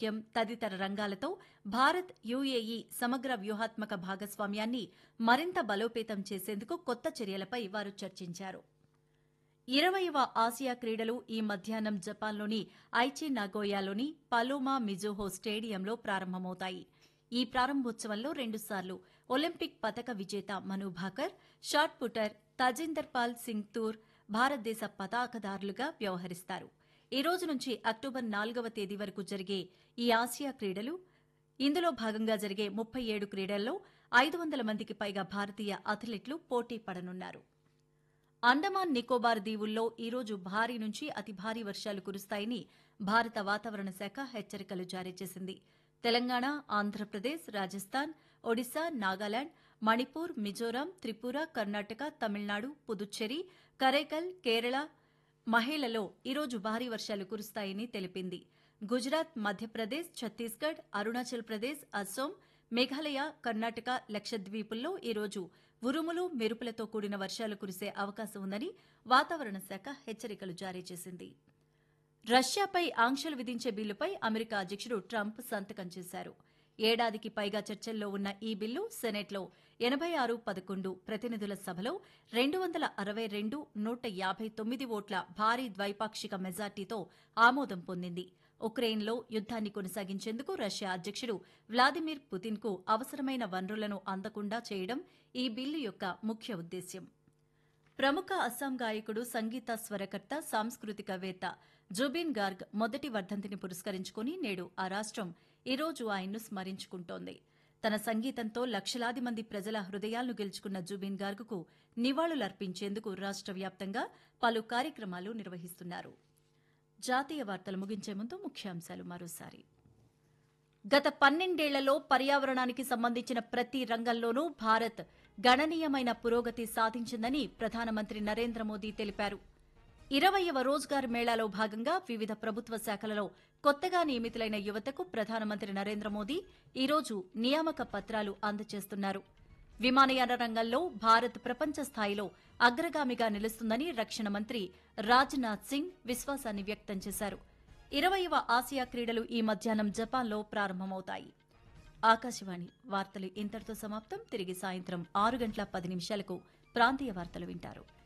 ఆరోగ్యం తదితర రంగాలతో భారత్ యుఏఈ సమగ్ర వ్యూహాత్మక భాగస్వామ్యాన్ని మరింత బలోపేతం చేసేందుకు కొత్త చర్యలపై వారు చర్చించారు ఇరవయవ ఆసియా క్రీడలు ఈ మధ్యాహ్నం జపాన్లోని ఐచి నాగోయాలోని పలోమా మిజోహో స్టేడియంలో ప్రారంభమవుతాయి ఈ ప్రారంభోత్సవంలో రెండుసార్లు ఒలింపిక్ పతక విజేత మను భాకర్ షాట్ పుటర్ తజిందర్ పాల్ సింగ్ తూర్ భారతదేశ పతాకదారులుగా వ్యవహరిస్తారు ఈ రోజు నుంచి అక్టోబర్ నాలుగవ తేదీ వరకు జరిగే ఈ ఆసియా క్రీడలు ఇందులో భాగంగా జరిగే ముప్పై ఏడు క్రీడల్లో ఐదు వందల మందికి పైగా భారతీయ అథ్లెట్లు పోటీ పడనున్నారు అండమాన్ నికోబార్ దీవుల్లో ఈరోజు భారీ నుంచి అతి భారీ వర్షాలు కురుస్తాయని భారత వాతావరణ శాఖ హెచ్చరికలు జారీ చేసింది తెలంగాణ ఆంధ్రప్రదేశ్ రాజస్థాన్ ఒడిశా నాగాలాండ్ మణిపూర్ మిజోరాం త్రిపుర కర్ణాటక తమిళనాడు పుదుచ్చేరి కరైకల్ కేరళ మహిళలో ఈరోజు భారీ వర్షాలు కురుస్తాయని తెలిపింది గుజరాత్ మధ్యప్రదేశ్ ఛత్తీస్గఢ్ అరుణాచల్ ప్రదేశ్ అస్సోం మేఘాలయ కర్ణాటక లక్షద్వీపుల్లో ఈరోజు ఉరుములు మెరుపులతో కూడిన వర్షాలు కురిసే అవకాశం ఉందని వాతావరణ శాఖ హెచ్చరికలు జారీ చేసింది రష్యాపై ఆంక్షలు విధించే బిల్లుపై అమెరికా అధ్యక్షుడు ట్రంప్ సంతకం చేశారు ఏడాదికి పైగా చర్చల్లో ఉన్న ఈ బిల్లు సెనెట్లో ఎనబై ఆరు పదకొండు ప్రతినిధుల సభలో రెండు వందల అరవై రెండు నూట యాబై తొమ్మిది ఓట్ల భారీ ద్వైపాక్షిక మెజార్టీతో ఆమోదం పొందింది ఉక్రెయిన్లో యుద్దాన్ని కొనసాగించేందుకు రష్యా అధ్యక్షుడు వ్లాదిమిర్ పుతిన్కు అవసరమైన వనరులను అందకుండా చేయడం ఈ బిల్లు యొక్క ముఖ్య ఉద్దేశ్యం ప్రముఖ అస్సాం గాయకుడు సంగీత స్వరకర్త సాంస్కృతికవేత్త జుబిన్ గార్గ్ మొదటి వర్ధంతిని పురస్కరించుకుని నేడు ఆ రాష్టం ఈ రోజు ఆయన్ను స్మరించుకుంటోంది తన సంగీతంతో లక్షలాది మంది ప్రజల హృదయాలను గెలుచుకున్న జుబిన్ గార్గ్కు నివాళులర్పించేందుకు రాష్ట వ్యాప్తంగా పలు కార్యక్రమాలు నిర్వహిస్తున్నారు జాతీయ వార్తలు ముగించే ముందు ముఖ్యాంశాలు మరోసారి గత పన్నెండేళ్లలో పర్యావరణానికి సంబంధించిన ప్రతి రంగంలోనూ భారత్ గణనీయమైన పురోగతి సాధించిందని ప్రధానమంత్రి నరేంద్ర మోదీ తెలిపారు ఇరవయవ రోజ్గార్ మేళాలో భాగంగా వివిధ ప్రభుత్వ శాఖలలో కొత్తగా నియమితులైన యువతకు ప్రధానమంత్రి నరేంద్ర మోదీ ఈరోజు నియామక పత్రాలు అందజేస్తున్నారు విమానయాన రంగంలో భారత్ ప్రపంచ స్థాయిలో అగ్రగామిగా నిలుస్తుందని రక్షణ మంత్రి రాజ్నాథ్ సింగ్ విశ్వాసాన్ని వ్యక్తం చేశారు ఇరవయవ ఆసియా క్రీడలు ఈ మధ్యాహ్నం జపాన్లో ప్రారంభమవుతాయి ఆకాశవాణి వార్తలు ఇంతటితో సమాప్తం తిరిగి సాయంత్రం ఆరు గంటల పది నిమిషాలకు ప్రాంతీయ వార్తలు వింటారు